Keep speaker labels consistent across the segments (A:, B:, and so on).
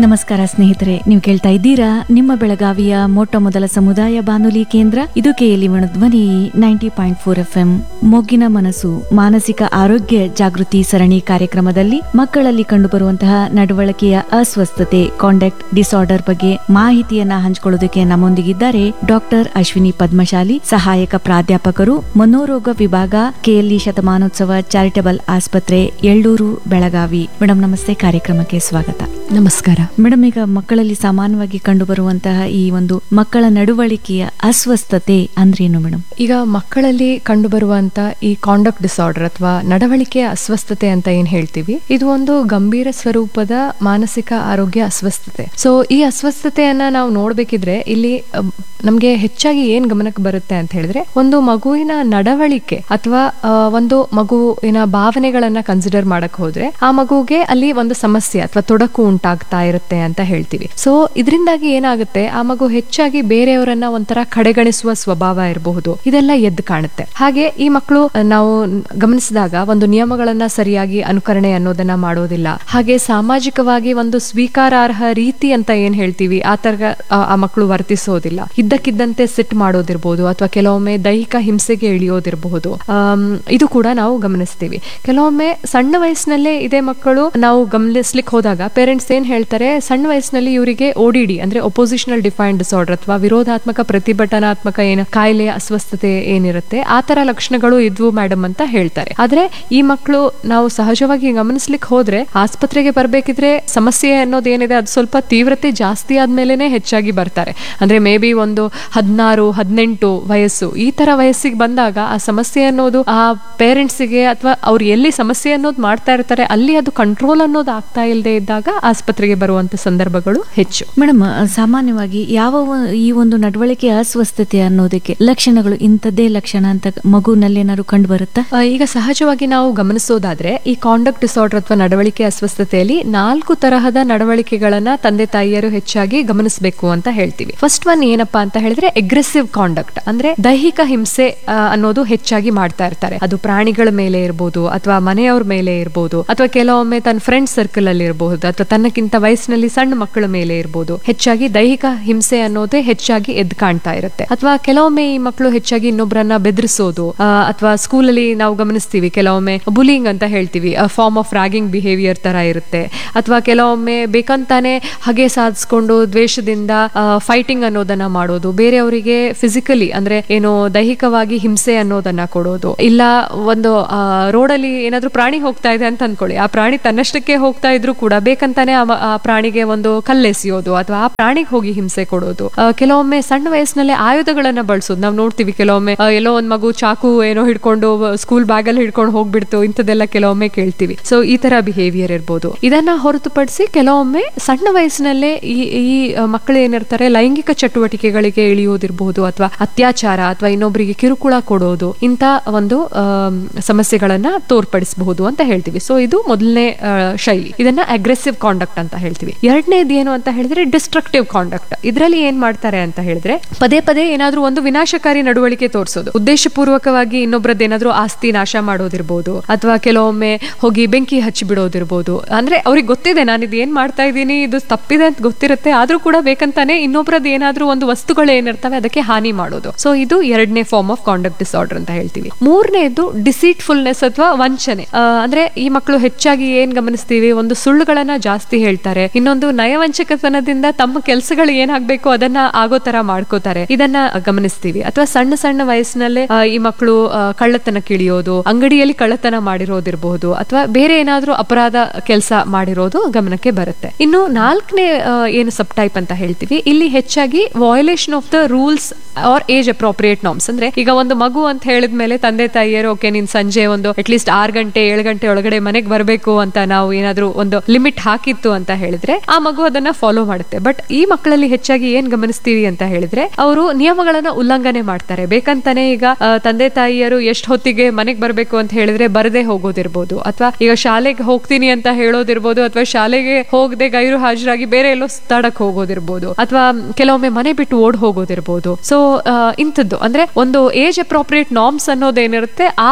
A: ನಮಸ್ಕಾರ ಸ್ನೇಹಿತರೆ ನೀವು ಕೇಳ್ತಾ ಇದ್ದೀರಾ ನಿಮ್ಮ ಬೆಳಗಾವಿಯ ಮೊಟ್ಟ ಮೊದಲ ಸಮುದಾಯ ಬಾನುಲಿ ಕೇಂದ್ರ ಇದು KLE Dhwani ninety point four F M ಮೊಗ್ಗಿನ ಮನಸ್ಸು ಮಾನಸಿಕ ಆರೋಗ್ಯ ಜಾಗೃತಿ ಸರಣಿ ಕಾರ್ಯಕ್ರಮದಲ್ಲಿ ಮಕ್ಕಳಲ್ಲಿ ಕಂಡುಬರುವಂತಹ ನಡವಳಿಕೆಯ ಅಸ್ವಸ್ಥತೆ ಕಾಂಡಕ್ಟ್ ಡಿಸಾರ್ಡರ್ ಬಗ್ಗೆ ಮಾಹಿತಿಯನ್ನ ಹಂಚಿಕೊಳ್ಳೋದಕ್ಕೆ ನಮ್ಮೊಂದಿಗಿದ್ದಾರೆ ಡಾಕ್ಟರ್ ಅಶ್ವಿನಿ ಪದ್ಮಶಾಲಿ ಸಹಾಯಕ ಪ್ರಾಧ್ಯಾಪಕರು ಮನೋರೋಗ ವಿಭಾಗ ಕೆಎಲ್ಇ ಶತಮಾನೋತ್ಸವ ಚಾರಿಟಬಲ್ ಆಸ್ಪತ್ರೆ ಎಳ್ಳೂರು ಬೆಳಗಾವಿ ಮೇಡಮ್ ನಮಸ್ತೆ ಕಾರ್ಯಕ್ರಮಕ್ಕೆ ಸ್ವಾಗತ
B: ನಮಸ್ಕಾರ
A: ಮೇಡಮ್ ಈಗ ಮಕ್ಕಳಲ್ಲಿ ಸಾಮಾನ್ಯವಾಗಿ ಕಂಡುಬರುವಂತಹ ಈ ಒಂದು ಮಕ್ಕಳ ನಡವಳಿಕೆಯ ಅಸ್ವಸ್ಥತೆ ಅಂದ್ರೇನು ಮೇಡಮ್
B: ಈಗ ಮಕ್ಕಳಲ್ಲಿ ಕಂಡುಬರುವಂತ ಈ ಕಾಂಡಕ್ಟ್ ಡಿಸಾರ್ಡರ್ ಅಥವಾ ನಡವಳಿಕೆಯ ಅಸ್ವಸ್ಥತೆ ಅಂತ ಏನ್ ಹೇಳ್ತೀವಿ ಇದು ಒಂದು ಗಂಭೀರ ಸ್ವರೂಪದ ಮಾನಸಿಕ ಆರೋಗ್ಯ ಅಸ್ವಸ್ಥತೆ ಸೊ ಈ ಅಸ್ವಸ್ಥತೆಯನ್ನ ನಾವು ನೋಡ್ಬೇಕಿದ್ರೆ ಇಲ್ಲಿ ಅಮ್, ನಮ್ಗೆ ಹೆಚ್ಚಾಗಿ ಏನ್ ಗಮನಕ್ಕೆ ಬರುತ್ತೆ ಅಂತ ಹೇಳಿದ್ರೆ ಒಂದು ಮಗುವಿನ ನಡವಳಿಕೆ ಅಥವಾ ಆ, ಒಂದು ಮಗುವಿನ ಭಾವನೆಗಳನ್ನ ಕನ್ಸಿಡರ್ ಮಾಡಕ್ ಹೋದ್ರೆ ಆ ಮಗುಗೆ ಅಲ್ಲಿ ಒಂದು ಸಮಸ್ಯೆ ಅಥವಾ ತೊಡಕು ಉಂಟಾಗ್ತಾ ಇರುತ್ತೆ ಅಂತ ಹೇಳ್ತೀವಿ ಸೊ ಇದರಿಂದಾಗಿ ಏನಾಗುತ್ತೆ ಆ ಮಗು ಹೆಚ್ಚಾಗಿ ಬೇರೆಯವರನ್ನ ಒಂಥರ ಕಡೆಗಣಿಸುವ ಸ್ವಭಾವ ಇರಬಹುದು ಇದೆಲ್ಲ ಎದ್ದು ಕಾಣುತ್ತೆ ಹಾಗೆ ಈ ಮಕ್ಕಳು ನಾವು ಗಮನಿಸಿದಾಗ ಒಂದು ನಿಯಮಗಳನ್ನ ಸರಿಯಾಗಿ ಅನುಕರಣೆ ಅನ್ನೋದನ್ನ ಮಾಡೋದಿಲ್ಲ ಹಾಗೆ ಸಾಮಾಜಿಕವಾಗಿ ಒಂದು ಸ್ವೀಕಾರಾರ್ಹ ರೀತಿ ಅಂತ ಏನ್ ಹೇಳ್ತೀವಿ ಆ ತರ ಆ- ಆ ಮಕ್ಕಳು ವರ್ತಿಸೋದಿಲ್ಲ ಇದ್ದಕ್ಕಿದ್ದಂತೆ ಸಿಟ್ ಮಾಡೋದಿರ್ಬೋದು ಅಥವಾ ಕೆಲವೊಮ್ಮೆ ದೈಹಿಕ ಹಿಂಸೆಗೆ ಇಳಿಯೋದಿರಬಹುದು ಆಮ್, ಇದು ಕೂಡ ನಾವು ಗಮನಿಸ್ತೀವಿ ಕೆಲವೊಮ್ಮೆ ಸಣ್ಣ ವಯಸ್ಸಿನಲ್ಲೇ ಇದೇ ಮಕ್ಕಳು ನಾವು ಗಮನಿಸ್ಲಿಕ್ಕೆ ಹೋದಾಗ ಪೇರೆಂಟ್ಸ್ ಏನ್ ಹೇಳ್ತಾರೆ ಸಣ್ಣ ವಯಸ್ಸಿನಲ್ಲಿ ಇವರಿಗೆ ಓಡಿಡಿ ಅಂದ್ರೆ ಒಪೋಸಿಷನಲ್ ಡಿಫೈನ್ಡ್ ಡಿಸಾರ್ಡರ್ ಅಥವಾ ವಿರೋಧಾತ್ಮಕ ಪ್ರತಿಭಟನಾತ್ಮಕ ಏನು ಕಾಯಿಲೆ ಅಸ್ವಸ್ಥತೆ ಏನಿರುತ್ತೆ ಆ ತರ ಲಕ್ಷಣಗಳು ಇದ್ವು ಮೇಡಮ್ ಅಂತ ಹೇಳ್ತಾರೆ ಆದ್ರೆ ಈ ಮಕ್ಕಳು ನಾವು ಸಹಜವಾಗಿ ಗಮನಿಸ್ಲಿಕ್ಕೆ ಹೋದ್ರೆ ಆಸ್ಪತ್ರೆಗೆ ಬರ್ಬೇಕಿದ್ರೆ ಸಮಸ್ಯೆ ಅನ್ನೋದು ಏನಿದೆ ಅದು ಸ್ವಲ್ಪ ತೀವ್ರತೆ ಜಾಸ್ತಿ ಆದ್ಮೇಲೆನೆ ಹೆಚ್ಚಾಗಿ ಬರ್ತಾರೆ ಅಂದ್ರೆ ಮೇ ಬಿ ಒಂದು ಹದಿನಾರು ಹದಿನೆಂಟು ವಯಸ್ಸು ಈ ತರ ವಯಸ್ಸಿಗೆ ಬಂದಾಗ ಆ ಸಮಸ್ಯೆ ಅನ್ನೋದು ಆ ಪೇರೆಂಟ್ಸಿಗೆ ಅಥವಾ ಅವ್ರು ಎಲ್ಲಿ ಸಮಸ್ಯೆ ಅನ್ನೋದು ಮಾಡ್ತಾ ಇರ್ತಾರೆ ಅಲ್ಲಿ ಅದು ಕಂಟ್ರೋಲ್ ಅನ್ನೋದು ಆಗ್ತಾ ಇಲ್ಲದೆ ಇದ್ದಾಗ ಆಸ್ಪತ್ರೆಗೆ ಬರುವಂತ ಸಂದರ್ಭಗಳು ಹೆಚ್ಚು
A: ಮೇಡಮ್ ಸಾಮಾನ್ಯವಾಗಿ ಯಾವ ಒ- ಈ ಒಂದು ನಡವಳಿಕೆ ಅಸ್ವಸ್ಥತೆ ಅನ್ನೋದಕ್ಕೆ ಲಕ್ಷಣಗಳು ಇಂಥದ್ದೇ ಲಕ್ಷಣ ಅಂತ ಮಗುನಲ್ಲಿ ಏನಾದ್ರು ಕಂಡು ಬರುತ್ತಾ
B: ಆ, ಈಗ ಸಹಜವಾಗಿ ನಾವು ಗಮನಿಸೋದಾದ್ರೆ ಈ ಕಾಂಡಕ್ಟ್ ಡಿಸಾರ್ಡರ್ ಅಥವಾ ನಡವಳಿಕೆ ಅಸ್ವಸ್ಥತೆಯಲ್ಲಿ ನಾಲ್ಕು ತರಹದ ನಡವಳಿಕೆಗಳನ್ನ ತಂದೆ ತಾಯಿಯರು ಹೆಚ್ಚಾಗಿ ಗಮನಿಸಬೇಕು ಅಂತ ಹೇಳ್ತೀವಿ ಫಸ್ಟ್ ಒನ್ ಏನಪ್ಪಾ ಅಂತ ಹೇಳಿದ್ರೆ ಅಗ್ರೆಸಿವ್ ಕಾಂಡಕ್ಟ್ ಅಂದ್ರೆ ದೈಹಿಕ ಹಿಂಸೆ ಆ, ಅನ್ನೋದು ಹೆಚ್ಚಾಗಿ ಮಾಡ್ತಾ ಇರ್ತಾರೆ ಅದು ಪ್ರಾಣಿಗಳ ಮೇಲೆ ಇರ್ಬೋದು ಅಥವಾ ಮನೆಯವ್ರ ಮೇಲೆ ಇರ್ಬೋದು ಅಥವಾ ಕೆಲವೊಮ್ಮೆ ತನ್ನ ಫ್ರೆಂಡ್ ಸರ್ಕಲ್ ಅಲ್ಲಿ ಇರಬಹುದು ಅಥವಾ ತನ್ನಕ್ಕಿಂತ ವಯಸ್ಸಿನಲ್ಲಿ ಸಣ್ಣ ಮಕ್ಕಳ ಮೇಲೆ ಇರ್ಬೋದು ಹೆಚ್ಚಾಗಿ ದೈಹಿಕ ಹಿಂಸೆ ಅನ್ನೋದೇ ಹೆಚ್ಚಾಗಿ ಎದ್ದು ಕಾಣ್ತಾ ಇರುತ್ತೆ ಅಥವಾ ಕೆಲವೊಮ್ಮೆ ಈ ಮಕ್ಕಳು ಹೆಚ್ಚಾಗಿ ಇನ್ನೊಬ್ಬರನ್ನ ಬೆದರಿಸೋದು ಅಥವಾ ಸ್ಕೂಲಲ್ಲಿ ನಾವು ಗಮನಿಸ್ತೀವಿ ಕೆಲವೊಮ್ಮೆ ಬುಲಿಂಗ್ ಅಂತ ಹೇಳ್ತೀವಿ ಫಾರ್ಮ್ ಆಫ್ ರ್ಯಾಗಿಂಗ್ ಬಿಹೇವಿಯರ್ ತರ ಇರುತ್ತೆ ಅಥವಾ ಕೆಲವೊಮ್ಮೆ ಬೇಕಂತಾನೆ ಹಾಗೆ ಸಾಧಿಸ್ಕೊಂಡು ದ್ವೇಷದಿಂದ ಫೈಟಿಂಗ್ ಅನ್ನೋದನ್ನ ಮಾಡೋದು ಬೇರೆಯವರಿಗೆ ಫಿಸಿಕಲಿ ಅಂದ್ರೆ ಏನು ದೈಹಿಕವಾಗಿ ಹಿಂಸೆ ಅನ್ನೋದನ್ನ ಕೊಡೋದು ಇಲ್ಲ ಒಂದು ರೋಡಲ್ಲಿ ಏನಾದ್ರೂ ಪ್ರಾಣಿ ಹೋಗ್ತಾ ಇದೆ ಅಂತ ಅನ್ಕೊಳ್ಳಿ ಆ ಪ್ರಾಣಿ ತನ್ನಷ್ಟಕ್ಕೆ ಹೋಗ್ತಾ ಇದ್ರು ಕೂಡ ಬೇಕಂತಾನೆ ಆ ಮ- ಆ ಪ್ರಾಣಿಗೆ ಒಂದು ಕಲ್ಲೆಸೆಯೋದು ಅಥವಾ ಆ ಪ್ರಾಣಿಗೆ ಹೋಗಿ ಹಿಂಸೆ ಕೊಡೋದು ಆ, ಕೆಲವೊಮ್ಮೆ ಸಣ್ಣ ವಯಸ್ಸಿನಲ್ಲೇ ಆಯುಧಗಳನ್ನ ಬಳಸೋದು ನಾವು ನೋಡ್ತೀವಿ ಕೆಲವೊಮ್ಮೆ ಆ, ಎಲ್ಲೋ ಒಂದ್ ಮಗು ಚಾಕು ಏನೋ ಹಿಡ್ಕೊಂಡು ಸ್ಕೂಲ್ ಬ್ಯಾಗ್ ಅಲ್ಲಿ ಹಿಡ್ಕೊಂಡು ಹೋಗ್ಬಿಡ್ತು ಇಂಥದ್ದೆಲ್ಲ ಕೆಲವೊಮ್ಮೆ ಕೇಳ್ತೀವಿ ಸೊ ಈ ತರ ಬಿಹೇವಿಯರ್ ಇರ್ಬೋದು ಇದನ್ನ ಹೊರತುಪಡಿಸಿ ಕೆಲವೊಮ್ಮೆ ಸಣ್ಣ ವಯಸ್ಸಿನಲ್ಲೇ ಈ ಈ ಆ, ಮಕ್ಕಳು ಏನಿರ್ತಾರೆ ಲೈಂಗಿಕ ಚಟುವಟಿಕೆಗಳಿಗೆ ಇಳಿಯೋದಿರ್ಬೋದು ಅಥವಾ ಅತ್ಯಾಚಾರ ಅಥವಾ ಇನ್ನೊಬ್ಬರಿಗೆ ಕಿರುಕುಳ ಕೊಡೋದು ಇಂಥ ಒಂದು ಆಮ್, ಸಮಸ್ಯೆಗಳನ್ನ ತೋರ್ಪಡಿಸಬಹುದು ಅಂತ ಹೇಳ್ತೀವಿ ಸೊ ಇದು ಮೊದಲನೇ ಆ, ಶೈಲಿ ಇದನ್ನ ಅಗ್ರೆಸಿವ್ ಕಾಂಡಕ್ಟ್ ಅಂತ ಹೇಳ್ತೀವಿ ಎರಡನೇದು ಏನು ಅಂತ ಹೇಳಿದ್ರೆ ಡಿಸ್ಟ್ರಕ್ಟಿವ್ ಕಾಂಡಕ್ಟ್ ಇದರಲ್ಲಿ ಏನ್ ಮಾಡ್ತಾರೆ ಅಂತ ಹೇಳಿದ್ರೆ ಪದೇ ಪದೇ ಏನಾದ್ರೂ ಒಂದು ವಿನಾಶಕಾರಿ ನಡವಳಿಕೆ ತೋರಿಸೋದು ಉದ್ದೇಶಪೂರ್ವಕವಾಗಿ ಇನ್ನೊಬ್ರದ್ದು ಏನಾದ್ರೂ ಆಸ್ತಿ ನಾಶ ಮಾಡೋದಿರ್ಬೋದು ಅಥವಾ ಕೆಲವೊಮ್ಮೆ ಹೋಗಿ ಬೆಂಕಿ ಹಚ್ಚಿ ಬಿಡೋದಿರ್ಬೋದು ಅಂದ್ರೆ ಅವ್ರಿಗೆ ಗೊತ್ತಿದೆ ನಾನು ಇದು ಏನ್ ಮಾಡ್ತಾ ಇದ್ದೀನಿ ಇದು ತಪ್ಪಿದೆ ಅಂತ ಗೊತ್ತಿರುತ್ತೆ ಆದ್ರೂ ಕೂಡ ಬೇಕಂತಾನೆ ಇನ್ನೊಬ್ರದ್ದು ಏನಾದ್ರೂ ಒಂದು ವಸ್ತುಗಳು ಏನಿರ್ತವೆ ಅದಕ್ಕೆ ಹಾನಿ ಮಾಡೋದು ಸೊ ಇದು ಎರಡನೇ ಫಾರ್ಮ್ ಆಫ್ ಕಾಂಡಕ್ಟ್ ಡಿಸಾರ್ಡರ್ ಅಂತ ಹೇಳ್ತೀವಿ ಮೂರನೇದು ಡಿಸೀಟ್ಫುಲ್ನೆಸ್ ಅಥವಾ ವಂಚನೆ ಆ, ಅಂದ್ರೆ ಈ ಮಕ್ಕಳು ಹೆಚ್ಚಾಗಿ ಏನ್ ಗಮನಿಸ್ತೀವಿ ಒಂದು ಸುಳ್ಳುಗಳನ್ನ ಜಾಸ್ತಿ ಹೇಳ್ತಾರೆ ಇನ್ನೊಂದು ನಯವಂಚಕತನದಿಂದ ತಮ್ಮ ಕೆಲಸಗಳು ಏನಾಗ್ಬೇಕು ಅದನ್ನ ಆಗೋ ತರ ಮಾಡ್ಕೋತಾರೆ ಇದನ್ನ ಗಮನಿಸ್ತೀವಿ ಅಥವಾ ಸಣ್ಣ ಸಣ್ಣ ವಯಸ್ಸಿನಲ್ಲೇ ಆ, ಈ ಮಕ್ಕಳು ಆ, ಕಳ್ಳತನಕ್ಕೆ ಇಳಿಯೋದು ಅಂಗಡಿಯಲ್ಲಿ ಕಳ್ಳತನ ಮಾಡಿರೋದಿರಬಹುದು ಅಥವಾ ಬೇರೆ ಏನಾದ್ರೂ ಅಪರಾಧ ಕೆಲಸ ಮಾಡಿರೋದು ಗಮನಕ್ಕೆ ಬರುತ್ತೆ ಇನ್ನು ನಾಲ್ಕನೇ ಆ, ಏನು ಸಬ್ ಟೈಪ್ ಅಂತ ಹೇಳ್ತೀವಿ ಇಲ್ಲಿ ಹೆಚ್ಚಾಗಿ violation of the rules or age appropriate norms ಅಂದ್ರೆ ಈಗ ಒಂದು ಮಗು ಅಂತ ಹೇಳಿದ್ಮೇಲೆ ತಂದೆ ತಾಯಿಯರು ಓಕೆ ನೀನ್ ಸಂಜೆ ಒಂದು ಅಟ್ಲೀಸ್ಟ್ ಆರ್ ಗಂಟೆ ಏಳು ಗಂಟೆ ಒಳಗಡೆ ಮನೆಗೆ ಬರಬೇಕು ಅಂತ ನಾವು ಏನಾದ್ರೂ ಒಂದು ಲಿಮಿಟ್ ಹಾಕಿತ್ತು ಅಂತ ಹೇಳಿದ್ರೆ ಆ ಮಗು ಅದನ್ನ ಫಾಲೋ ಮಾಡುತ್ತೆ ಬಟ್ ಈ ಮಕ್ಕಳಲ್ಲಿ ಹೆಚ್ಚಾಗಿ ಏನ್ ಗಮನಿಸ್ತೀವಿ ಅಂತ ಹೇಳಿದ್ರೆ ಅವರು ನಿಯಮಗಳನ್ನ ಉಲ್ಲಂಘನೆ ಮಾಡ್ತಾರೆ ಬೇಕಂತಾನೆ ಈಗ ಆ, ತಂದೆ ತಾಯಿಯರು ಎಷ್ಟು ಹೊತ್ತಿಗೆ ಮನೆಗೆ ಬರಬೇಕು ಅಂತ ಹೇಳಿದ್ರೆ ಬರದೇ ಹೋಗೋದಿರ್ಬೋದು ಅಥವಾ ಈಗ ಶಾಲೆಗೆ ಹೋಗ್ತೀನಿ ಅಂತ ಹೇಳೋದಿರ್ಬೋದು ಅಥವಾ ಶಾಲೆಗೆ ಹೋಗದೆ ಗೈರು ಹಾಜರಾಗಿ ಬೇರೆ ಎಲ್ಲೋ ಸುತ್ತಾಡಕ್ ಹೋಗೋದಿರ್ಬೋದು ಅಥವಾ ಕೆಲವೊಮ್ಮೆ ಮನೆ ಬಿಟ್ಟು ಓಡ್ ಹೋಗೋದಿರ್ಬೋದು ಸೊ ಇಂಥದ್ದು ಅಂದ್ರೆ ಒಂದು ಏಜ್ ಅಪ್ರೋಪ್ರಿಯೇಟ್ ನಾರ್ಮ್ಸ್ ಅನ್ನೋದೇನಿರುತ್ತೆ ಆ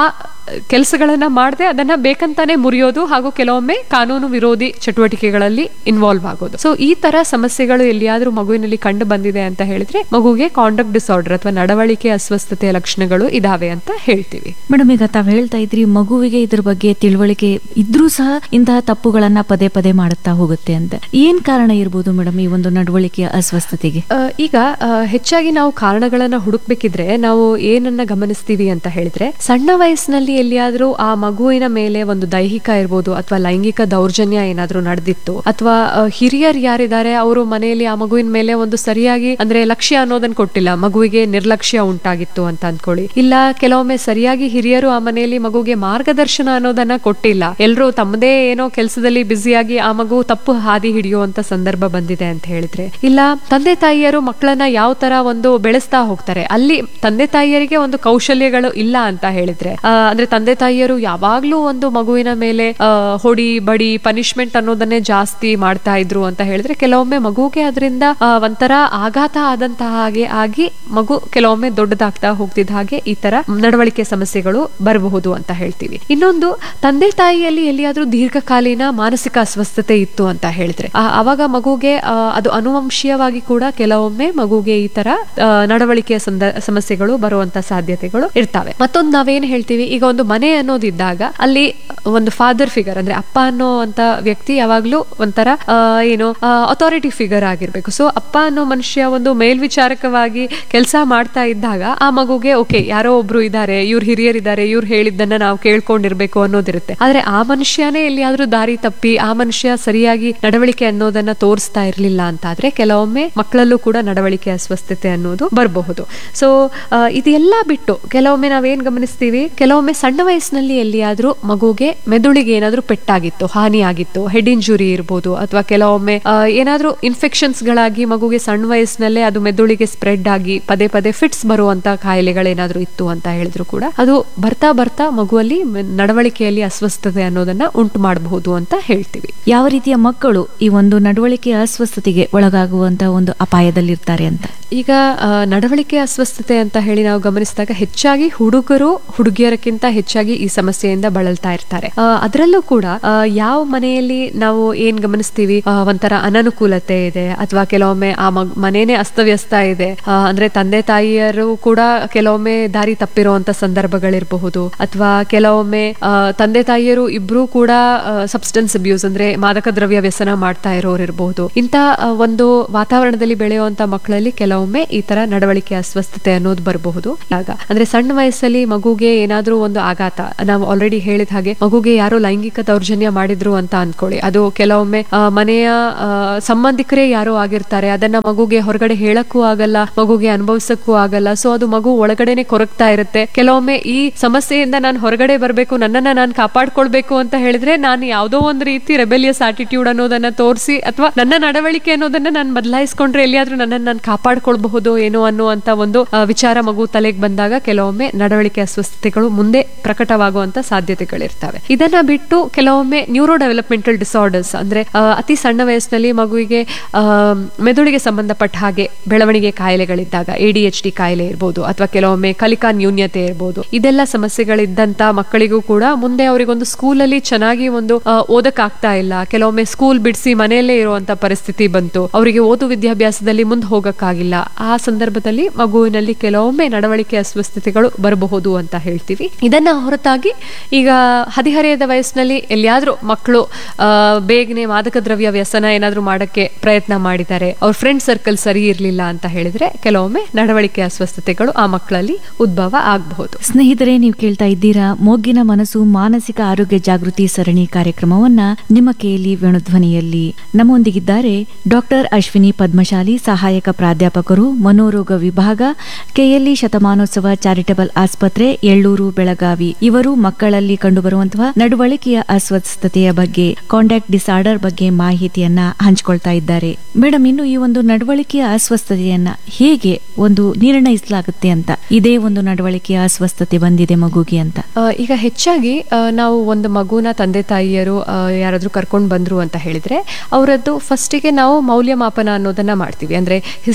B: ಕೆಲಸಗಳನ್ನ ಮಾಡದೆ ಅದನ್ನ ಬೇಕಂತಾನೆ ಮುರಿಯೋದು ಹಾಗೂ ಕೆಲವೊಮ್ಮೆ ಕಾನೂನು ವಿರೋಧಿ ಚಟುವಟಿಕೆಗಳಲ್ಲಿ ಇನ್ವಾಲ್ವ್ ಆಗೋದು ಸೊ ಈ ತರ ಸಮಸ್ಯೆಗಳು ಎಲ್ಲಿಯಾದ್ರೂ ಮಗುವಿನಲ್ಲಿ ಕಂಡು ಬಂದಿದೆ ಅಂತ ಹೇಳಿದ್ರೆ ಮಗುಗೆ ಕಾಂಡಕ್ಟ್ ಡಿಸಾರ್ಡರ್ ಅಥವಾ ನಡವಳಿಕೆ ಅಸ್ವಸ್ಥತೆಯ ಲಕ್ಷಣಗಳು ಇದಾವೆ ಅಂತ ಹೇಳ್ತೀವಿ
A: ಮೇಡಮ್ ಈಗ ತಾವ್ ಹೇಳ್ತಾ ಇದ್ರಿ ಮಗುವಿಗೆ ಇದ್ರ ಬಗ್ಗೆ ತಿಳುವಳಿಕೆ ಇದ್ರೂ ಸಹ ಇಂತಹ ತಪ್ಪುಗಳನ್ನ ಪದೇ ಪದೇ ಮಾಡುತ್ತಾ ಹೋಗುತ್ತೆ ಅಂತ ಏನ್ ಕಾರಣ ಇರ್ಬೋದು ಮೇಡಮ್ ಈ ಒಂದು ನಡವಳಿಕೆಯ ಅಸ್ವಸ್ಥತೆಗೆ
B: ಆ, ಈಗ ಆ, ಹೆಚ್ಚಾಗಿ ನಾವು ಕಾರಣಗಳನ್ನ ಹುಡುಕ್ಬೇಕಿದ್ರೆ ನಾವು ಏನನ್ನ ಗಮನಿಸ್ತೀವಿ ಅಂತ ಹೇಳಿದ್ರೆ ಸಣ್ಣ ವಯಸ್ಸಿನಲ್ಲಿ ಎಲ್ಲಿಯಾದ್ರೂ ಆ ಮಗುವಿನ ಮೇಲೆ ಒಂದು ದೈಹಿಕ ಇರ್ಬೋದು ಅಥವಾ ಲೈಂಗಿಕ ದೌರ್ಜನ್ಯ ಏನಾದ್ರೂ ನಡೆದಿತ್ತು ಅಥವಾ ಹಿರಿಯರು ಯಾರಿದ್ದಾರೆ ಅವರು ಮನೆಯಲ್ಲಿ ಆ ಮಗುವಿನ ಮೇಲೆ ಒಂದು ಸರಿಯಾಗಿ ಅಂದ್ರೆ ಲಕ್ಷ್ಯ ಅನ್ನೋದನ್ನ ಕೊಟ್ಟಿಲ್ಲ ಮಗುವಿಗೆ ನಿರ್ಲಕ್ಷ್ಯ ಉಂಟಾಗಿತ್ತು ಅಂತ ಅನ್ಕೊಳ್ಳಿ ಇಲ್ಲ ಕೆಲವೊಮ್ಮೆ ಸರಿಯಾಗಿ ಹಿರಿಯರು ಆ ಮನೆಯಲ್ಲಿ ಮಗುಗೆ ಮಾರ್ಗದರ್ಶನ ಅನ್ನೋದನ್ನ ಕೊಟ್ಟಿಲ್ಲ ಎಲ್ಲರೂ ತಮ್ಮದೇ ಏನೋ ಕೆಲಸದಲ್ಲಿ ಬ್ಯುಸಿಯಾಗಿ ಆ ಮಗು ತಪ್ಪು ಹಾದಿ ಹಿಡಿಯುವಂತ ಸಂದರ್ಭ ಬಂದಿದೆ ಅಂತ ಹೇಳಿದ್ರೆ ಇಲ್ಲ ತಂದೆ ತಾಯಿಯರು ಮಕ್ಕಳನ್ನ ಯಾವ ತರ ಒಂದು ಬೆಳೆಸ್ತಾ ಹೋಗ್ತಾರೆ ಅಲ್ಲಿ ತಂದೆ ತಾಯಿಯರಿಗೆ ಒಂದು ಕೌಶಲ್ಯಗಳು ಇಲ್ಲ ಅಂತ ಹೇಳಿದ್ರೆ ಆ, ಅಂದ್ರೆ ತಂದೆ ತಾಯಿಯರು ಯಾವಾಗ್ಲೂ ಒಂದು ಮಗುವಿನ ಮೇಲೆ ಆ, ಹೊಡಿ ಬಡಿ ಪನಿಷ್ಮೆಂಟ್ ಅನ್ನೋದನ್ನೇ ಜಾಸ್ತಿ ಮಾಡ್ತಾ ಇದ್ರು ಅಂತ ಹೇಳಿದ್ರೆ ಕೆಲವೊಮ್ಮೆ ಮಗುಗೆ ಅದರಿಂದ ಒಂಥರ ಆಘಾತ ಆದಂತಹ ಹಾಗೆ ಆಗಿ ಮಗು ಕೆಲವೊಮ್ಮೆ ದೊಡ್ಡದಾಗ್ತಾ ಹೋಗ್ತಿದ್ದ ಹಾಗೆ ಈ ತರ ನಡವಳಿಕೆ ಸಮಸ್ಯೆಗಳು ಬರಬಹುದು ಅಂತ ಹೇಳ್ತೀವಿ ಇನ್ನೊಂದು ತಂದೆ ತಾಯಿಯಲ್ಲಿ ಎಲ್ಲಿಯಾದ್ರೂ ದೀರ್ಘಕಾಲೀನ ಮಾನಸಿಕ ಅಸ್ವಸ್ಥತೆ ಇತ್ತು ಅಂತ ಹೇಳಿದ್ರೆ ಆ- ಅವಾಗ ಮಗುಗೆ ಆ, ಅದು ಅನುವಂಶೀಯವಾಗಿ ಕೂಡ ಕೆಲವೊಮ್ಮೆ ಮಗುಗೆ ಈ ತರ ಆ, ನಡವಳಿಕೆಯ ಸಂದ- ಸಮಸ್ಯೆಗಳು ಬರುವಂತ ಸಾಧ್ಯತೆಗಳು ಇರ್ತವೆ ಮತ್ತೊಂದು ನಾವೇನ್ ಹೇಳ್ತೀವಿ ಈಗ ಒಂದು ಮನೆ ಅನ್ನೋದಿದ್ದಾಗ ಅಲ್ಲಿ ಒಂದು ಫಾದರ್ ಫಿಗರ್ ಅಂದ್ರೆ ಅಪ್ಪ ಅನ್ನೋಂತ ವ್ಯಕ್ತಿ ಯಾವಾಗ್ಲೂ ಒಂಥರ ಆ, ಏನು ಅಥಾರಿಟಿ ಫಿಗರ್ ಆಗಿರ್ಬೇಕು ಸೊ ಅಪ್ಪ ಅನ್ನೋ ಮನುಷ್ಯ ಒಂದು ಮೇಲ್ವಿಚಾರಕವಾಗಿ ಕೆಲಸ ಮಾಡ್ತಾ ಇದ್ದಾಗ ಆ ಮಗುಗೆ ಓಕೆ ಯಾರೋ ಒಬ್ರು ಇದ್ದಾರೆ ಇವ್ರು ಹಿರಿಯರಿದ್ದಾರೆ ಇವ್ರು ಹೇಳಿದ್ದನ್ನ ನಾವು ಕೇಳ್ಕೊಂಡಿರ್ಬೇಕು ಅನ್ನೋದಿರುತ್ತೆ ಆದ್ರೆ ಆ ಮನುಷ್ಯನೇ ಎಲ್ಲಿಯಾದ್ರೂ ದಾರಿ ತಪ್ಪಿ ಆ ಮನುಷ್ಯ ಸರಿಯಾಗಿ ನಡವಳಿಕೆ ಅನ್ನೋದನ್ನ ತೋರಿಸ್ತಾ ಇರ್ಲಿಲ್ಲ ಅಂತ ಆದ್ರೆ ಕೆಲವೊಮ್ಮೆ ಮಕ್ಕಳಲ್ಲೂ ಕೂಡ ನಡವಳಿಕೆ ಅಸ್ವಸ್ಥತೆ ಅನ್ನೋದು ಬರಬಹುದು ಸೊ ಇದೆಲ್ಲ ಬಿಟ್ಟು ಕೆಲವೊಮ್ಮೆ ನಾವೇನ್ ಗಮನಿಸ್ತೀವಿ ಕೆಲವೊಮ್ಮೆ ಸಣ್ಣ ವಯಸ್ಸಿನಲ್ಲಿ ಎಲ್ಲಿಯಾದ್ರೂ ಮಗುಗೆ ಮೆದುಳಿಗೆ ಏನಾದ್ರೂ ಪೆಟ್ಟಾಗಿತ್ತು ಹಾನಿ ಆಗಿತ್ತು ಹೆಡ್ ಇಂಜುರಿ ಇರ್ಬೋದು ಅಥವಾ ಕೆಲವೊಮ್ಮೆ ಆ, ಏನಾದ್ರೂ ಇನ್ಫೆಕ್ಷನ್ಸ್ ಗಳಾಗಿ ಮಗುಗೆ ಸಣ್ಣ ವಯಸ್ಸಿನಲ್ಲೇ ಅದು ಮೆದುಳಿಗೆ ಸ್ಪ್ರೆಡ್ ಆಗಿ ಪದೇ ಪದೇ ಫಿಟ್ಸ್ ಬರುವಂತ ಕಾಯಿಲೆಗಳೇನಾದ್ರೂ ಇತ್ತು ಅಂತ ಹೇಳಿದ್ರು ಕೂಡ ಅದು ಬರ್ತಾ ಬರ್ತಾ ಮಗುವಲ್ಲಿ ಮ- ನಡವಳಿಕೆಯಲ್ಲಿ ಅಸ್ವಸ್ಥತೆ ಅನ್ನೋದನ್ನ ಉಂಟು ಮಾಡಬಹುದು ಅಂತ ಹೇಳ್ತೀವಿ
A: ಯಾವ ರೀತಿಯ ಮಕ್ಕಳು ಈ ಒಂದು ನಡವಳಿಕೆಯ ಅಸ್ವಸ್ಥತೆಗೆ ಒಳಗಾಗುವಂತಹ ಒಂದು ಅಪಾಯದಲ್ಲಿರ್ತಾರೆ ಅಂತ
B: ಈಗ ಆ, ನಡವಳಿಕೆ ಅಸ್ವಸ್ಥತೆ ಅಂತ ಹೇಳಿ ನಾವು ಗಮನಿಸಿದಾಗ ಹೆಚ್ಚಾಗಿ ಹುಡುಗರು ಹುಡುಗಿಯರಕ್ಕಿಂತ ಹೆಚ್ಚಾಗಿ ಈ ಸಮಸ್ಯೆಯಿಂದ ಬಳಲ್ತಾ ಇರ್ತಾರೆ ಆ, ಅದರಲ್ಲೂ ಕೂಡ ಆ, ಯಾವ ಮನೆಯಲ್ಲಿ ನಾವು ಏನ್ ಗಮನಿಸ್ತೀವಿ ಆ, ಒಂಥರ ಅನನುಕೂಲತೆ ಇದೆ ಅಥವಾ ಕೆಲವೊಮ್ಮೆ ಆ ಮಗ್ ಮನೇನೆ ಅಸ್ತವ್ಯಸ್ತ ಇದೆ ಆ, ಅಂದ್ರೆ ತಂದೆ ತಾಯಿಯರು ಕೂಡ ಕೆಲವೊಮ್ಮೆ ದಾರಿ ತಪ್ಪಿರುವಂತ ಸಂದರ್ಭಗಳಿರಬಹುದು ಅಥವಾ ಕೆಲವೊಮ್ಮೆ ಆ, ತಂದೆ ತಾಯಿಯರು ಇಬ್ರು ಕೂಡ ಸಬ್ಸ್ಟೆನ್ಸ್ ಅಬ್ಯೂಸ್ ಅಂದ್ರೆ ಮಾದಕ ದ್ರವ್ಯ ವ್ಯಸನ ಮಾಡ್ತಾ ಇರೋರು ಇರಬಹುದು ಇಂಥ ಆ, ಒಂದು ವಾತಾವರಣದಲ್ಲಿ ಬೆಳೆಯುವಂತ ಮಕ್ಕಳಲ್ಲಿ ಕೆಲವೊಮ್ಮೆ ಈ ತರ ನಡವಳಿಕೆ ಅಸ್ವಸ್ಥತೆ ಅನ್ನೋದು ಬರಬಹುದು ಆಗ ಅಂದ್ರೆ ಸಣ್ಣ ವಯಸ್ಸಲ್ಲಿ ಮಗುಗೆ ಏನಾದ್ರೂ ಒಂದು ಆಘಾತ ನಾವು ಆಲ್ರೆಡಿ ಹೇಳಿದ ಹಾಗೆ ಮಗುಗೆ ಯಾರೋ ಲೈಂಗಿಕ ದೌರ್ಜನ್ಯ ಮಾಡಿದ್ರು ಅಂತ ಅನ್ಕೊಳ್ಳಿ ಅದು ಕೆಲವೊಮ್ಮೆ ಆ, ಮನೆಯ ಆ, ಸಂಬಂಧಿಕರೇ ಯಾರೋ ಆಗಿರ್ತಾರೆ ಅದನ್ನ ಮಗುಗೆ ಹೊರಗಡೆ ಹೇಳಕ್ಕೂ ಆಗಲ್ಲ ಮಗುಗೆ ಅನುಭವಿಸಕ್ಕೂ ಆಗಲ್ಲ ಸೊ ಅದು ಮಗು ಒಳಗಡೆನೆ ಕೊರಗ್ತಾ ಇರುತ್ತೆ ಕೆಲವೊಮ್ಮೆ ಈ ಸಮಸ್ಯೆಯಿಂದ ನಾನು ಹೊರಗಡೆ ಬರಬೇಕು ನನ್ನನ್ನ ನಾನು ಕಾಪಾಡ್ಕೊಳ್ಬೇಕು ಅಂತ ಹೇಳಿದ್ರೆ ನಾನು ಯಾವುದೋ ಒಂದು ರೀತಿ ರೆಬೆಲಿಯಸ್ ಆಟಿಟ್ಯೂಡ್ ಅನ್ನೋದನ್ನ ತೋರಿಸಿ ಅಥವಾ ನನ್ನ ನಡವಳಿಕೆ ಅನ್ನೋದನ್ನ ನಾನು ಬದಲಾಯಿಸ್ಕೊಂಡ್ರೆ ಎಲ್ಲಿಯಾದ್ರೂ ನನ್ನನ್ನು ನಾನು ಕಾಪಾಡ್ಕೊಳ್ಬಹುದು ಏನೋ ಅನ್ನುವಂತ ಒಂದು ಆ, ವಿಚಾರ ಮಗು ತಲೆಗೆ ಬಂದಾಗ ಕೆಲವೊಮ್ಮೆ ನಡವಳಿಕೆ ಅಸ್ವಸ್ಥತೆಗಳು ಮುಂದೆ ಪ್ರಕಟವಾಗುವಂತ ಸಾಧ್ಯತೆಗಳಿರ್ತವೆ ಇದನ್ನ ಬಿಟ್ಟು ಕೆಲವೊಮ್ಮೆ ನ್ಯೂರೋ ಡೆವಲಪ್ಮೆಂಟಲ್ ಡಿಸಾರ್ಡರ್ಸ್ ಅಂದ್ರೆ ಆ, ಅತಿ ಸಣ್ಣ ವಯಸ್ಸಿನಲ್ಲಿ ಮಗುವಿಗೆ ಆ, ಮೆದುಳಿಗೆ ಸಂಬಂಧಪಟ್ಟ ಹಾಗೆ ಬೆಳವಣಿಗೆ ಕಾಯಿಲೆಗಳಿದ್ದಾಗ ಎ ಡಿ ಎಚ್ ಡಿ ಕಾಯಿಲೆ ಇರ್ಬೋದು ಅಥವಾ ಕೆಲವೊಮ್ಮೆ ಕಲಿಕಾ ನ್ಯೂನ್ಯತೆ ಇರ್ಬೋದು ಇದೆಲ್ಲ ಸಮಸ್ಯೆಗಳಿದ್ದಂತ ಮಕ್ಕಳಿಗೂ ಕೂಡ ಮುಂದೆ ಅವರಿಗೊಂದು ಸ್ಕೂಲಲ್ಲಿ ಚೆನ್ನಾಗಿ ಒಂದು ಆ, ಓದಕ್ ಆಗ್ತಾ ಇಲ್ಲ ಕೆಲವೊಮ್ಮೆ ಸ್ಕೂಲ್ ಬಿಡಿಸಿ ಮನೆಯಲ್ಲೇ ಇರುವಂತ ಪರಿಸ್ಥಿತಿ ಬಂತು ಅವರಿಗೆ ಓದು ವಿದ್ಯಾಭ್ಯಾಸದಲ್ಲಿ ಮುಂದೆ ಹೋಗಕ್ಕಾಗಿಲ್ಲ ಆ ಸಂದರ್ಭದಲ್ಲಿ ಮಗುವಿನಲ್ಲಿ ಕೆಲವೊಮ್ಮೆ ನಡವಳಿಕೆ ಅಸ್ವಸ್ಥತೆಗಳು ಬರಬಹುದು ಅಂತ ಹೇಳ್ತೀವಿ ಇದನ್ನ ಹೊರತಾಗಿ ಈಗ ಹದಿಹರೆಯದ ವಯಸ್ಸಿನಲ್ಲಿ ಎಲ್ಲಿಯಾದ್ರೂ ಮಕ್ಕಳು ಆ, ಬೇಗನೆ ಮಾದಕ ದ್ರವ್ಯ ವ್ಯಸನ ಏನಾದ್ರೂ ಮಾಡಕ್ಕೆ ಪ್ರಯತ್ನ ಮಾಡಿದ್ದಾರೆ ಅವ್ರ ಫ್ರೆಂಡ್ ಸರ್ಕಲ್ ಸರಿ ಇರ್ಲಿಲ್ಲ ಅಂತ ಹೇಳಿದ್ರೆ ಕೆಲವೊಮ್ಮೆ ನಡವಳಿಕೆ ಅಸ್ವಸ್ಥತೆಗಳು ಆ ಮಕ್ಕಳಲ್ಲಿ ಉದ್ಭವ ಆಗಬಹುದು
A: ಸ್ನೇಹಿತರೆ ನೀವು ಕೇಳ್ತಾ ಇದ್ದೀರಾ ಮೊಗ್ಗಿನ ಮನಸ್ಸು ಮಾನಸಿಕ ಆರೋಗ್ಯ ಜಾಗೃತಿ ಸರಣಿ ಕಾರ್ಯಕ್ರಮವನ್ನ ನಿಮ್ಮ ಕೇಳಿ ವೇಣುಧ್ವನಿಯಲ್ಲಿ ನಮ್ಮೊಂದಿಗಿದ್ದಾರೆ ಡಾಕ್ಟರ್ ಅಶ್ವಿನಿ ಪದ್ಮಶಾಲಿ ಸಹಾಯಕ ಪ್ರಾಧ್ಯಾಪಕರು ಮನೋರೋಗ ವಿಭಾಗ ಕೆಎಲ್ಇ ಶತಮಾನೋತ್ಸವ ಚಾರಿಟಬಲ್ ಆಸ್ಪತ್ರೆ ಎಳ್ಳೂರು ಬೆಳಗಾವಿ ಇವರು ಮಕ್ಕಳಲ್ಲಿ ಕಂಡುಬರುವಂತಹ ನಡವಳಿಕೆಯ ಅಸ್ವಸ್ಥತೆಯ ಬಗ್ಗೆ ಕಾಂಟ್ಯಾಕ್ಟ್ ಡಿಸಾರ್ಡರ್ ಬಗ್ಗೆ ಮಾಹಿತಿಯನ್ನ ಹಂಚಿಕೊಳ್ತಾ ಇದ್ದಾರೆ ಮೇಡಮ್ ಇನ್ನು ಈ ಒಂದು ನಡವಳಿಕೆಯ ಅಸ್ವಸ್ಥತೆಯನ್ನ ಹೇಗೆ ಒಂದು ನಿರ್ಣಯಿಸಲಾಗುತ್ತೆ ಅಂತ ಇದೇ ಒಂದು ನಡವಳಿಕೆಯ ಅಸ್ವಸ್ಥತೆ ಬಂದಿದೆ ಮಗುಗೆ ಅಂತ
B: ಆ, ಈಗ ಹೆಚ್ಚಾಗಿ ಆ, ನಾವು ಒಂದು ಮಗುನ ತಂದೆ ತಾಯಿಯರು ಆ, ಯಾರಾದ್ರೂ ಕರ್ಕೊಂಡು ಬಂದ್ರು ಅಂತ ಹೇಳಿದ್ರೆ ಅವರದ್ದು ಫಸ್ಟಿಗೆ ನಾವು ಮೌಲ್ಯಮಾಪನ ಅನ್ನೋದನ್ನ ಮಾಡ್ತೀವಿ ಅಂದ್ರೆ ಹಿಸ್ಟ್ರಿ ಟೇಕಿಂಗ್